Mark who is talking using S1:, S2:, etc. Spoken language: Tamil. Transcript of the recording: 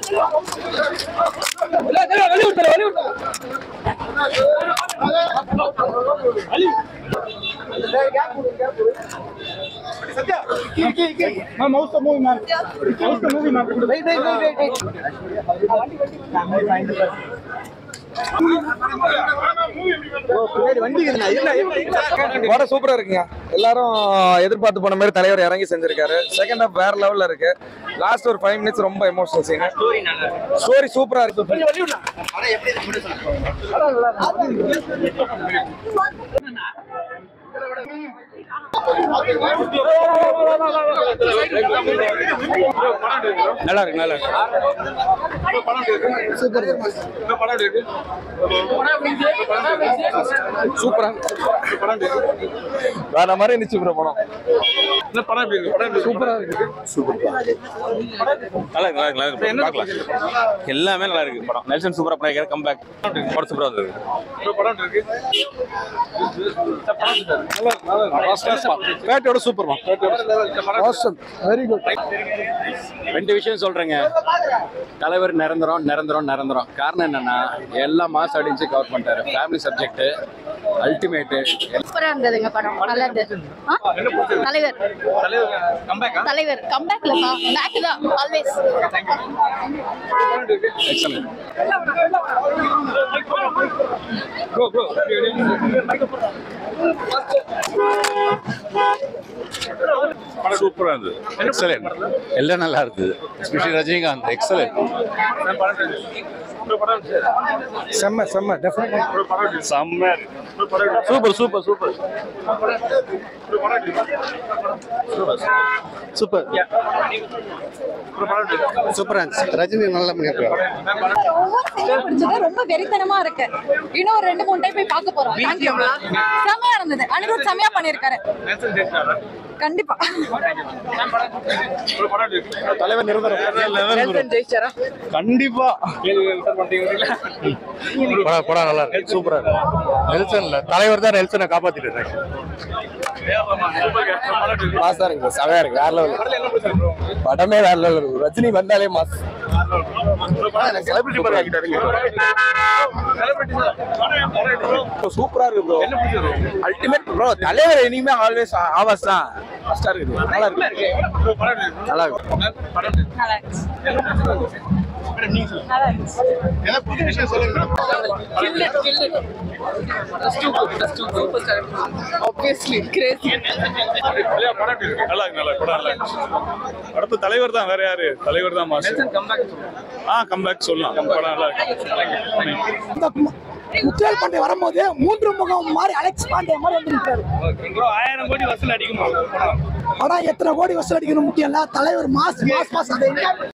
S1: படம் சூப்பரா இருக்குங்க எல்லாரும் எதிர்பார்த்து போன மாதிரி தலைவர் இறங்கி செஞ்சிருக்காரு செகண்ட் ஹாஃப் வேற லெவல்ல இருக்கு லாஸ்ட் ஒரு ஃபைவ் மினிட்ஸ் ரொம்ப எமோஷனல் சீன் ஸ்டோரி சூப்பரா இருக்கு நல்லா இருக்கு நல்லா இருக்கு சூப்பரா வேற மாதிரி இருந்துச்சு ப்ரோ படம் சூப்பரா இருக்கு
S2: நல்லா இருக்கு நல்லா இருக்கு நல்லா இருக்கு பார்க்கலாம் எல்லாமே நல்லா இருக்கு படம் நெல்சன் சூப்பரா பண்ணிருக்காரு கம் பேக் படம் சூப்பரா வந்தது
S1: பேட்டோட சூப்பர் வெரி குட்
S3: ரெண்டு விஷயம் சொல்றேங்க தலைவர் நிரந்தரம் நிரந்தரம் நிரந்தரம் காரணம் என்னன்னா எல்லா மாஸ் அடிச்சு கவர் பண்ணிட்டாரு ஃபேமிலி சப்ஜெக்ட் அல்டிமேட்டு
S4: சூப்பரா இருந்ததுங்க படம் நல்லா இருந்தது ஆ? தலைவர் தலைவர் கம்பேக்லப்பா பேக் தான் ஆல்வேஸ்
S3: எக்ஸலன்ட்
S2: சூப்பரா இருந்தது எக்ஸலென்ட் எல்லாம் நல்லா இருக்குது எஸ்பெஷலி ரஜினிகாந்த் எக்ஸலென்ட்
S1: செம்ம செம்ம டெஃபினெட்
S2: செம்ம சூப்பர் சூப்பர் சூப்பர்
S1: சூப்பர் சூப்பரா இருந்துச்சு ரஜினி நல்லா பண்ணிருக்காரு
S4: பிடிச்சது ரொம்ப வெறித்தனமா இருக்கு இன்னும் ஒரு ரெண்டு மூணு டைம் போய் பார்க்க போறோம் Thank you. செமையா இருந்தது அனிருத் செமையா பண்ணிருக்காரு கண்டிப்பா
S1: தலைவர் நிரந்தரம்
S2: கண்டிப்பா
S1: படம் படம் நல்லா இருக்கு சூப்பரா இருக்கு நெல்சன்ல தலைவர் தான் நெல்சனை காப்பாத்திட்டு இருக்காரு மாசா இருக்கு செமையா இருக்கு வேற லெவல் படமே வேற லெவல் இருக்கு ரஜினி வந்தாலே மாஸ் செலிபிரிட்டி மாதிரி ஆகிட்டாருங்க சூப்பரா இருக்கு ப்ரோ அல்டிமேட் ப்ரோ தலைவர் இனிமே ஆல்வேஸ் ஆவாஸ் தான் ஃபர்ஸ்டா இருக்குது நல்லா இருக்கு நல்லா இருக்கு
S4: நல்லா இருந்துச்சு நல்லா இருந்துச்சு
S5: obviously crazy
S2: நல்லா இருக்கு நல்லா இருக்கு படம் நல்லா இருக்கு அடுத்து தலைவர் தான் வேற யாரு தலைவர் தான் மாஸ் ஆ கம்பேக் சொல்லலாம் படம் நல்லா இருக்கு
S6: முத்துவேல் பாண்டே வரும்போது மூன்று முகம் மாதிரி அலெக்ஸ் பாண்டே மாதிரி வந்திருக்காரு
S2: ஆயிரம் கோடி வசூல் அடிக்குமா
S6: படம் எத்தனை கோடி வசூல் அடிக்கணும் முக்கியம் இல்ல தலைவர் மாஸ் மாஸ் மாஸ் அதை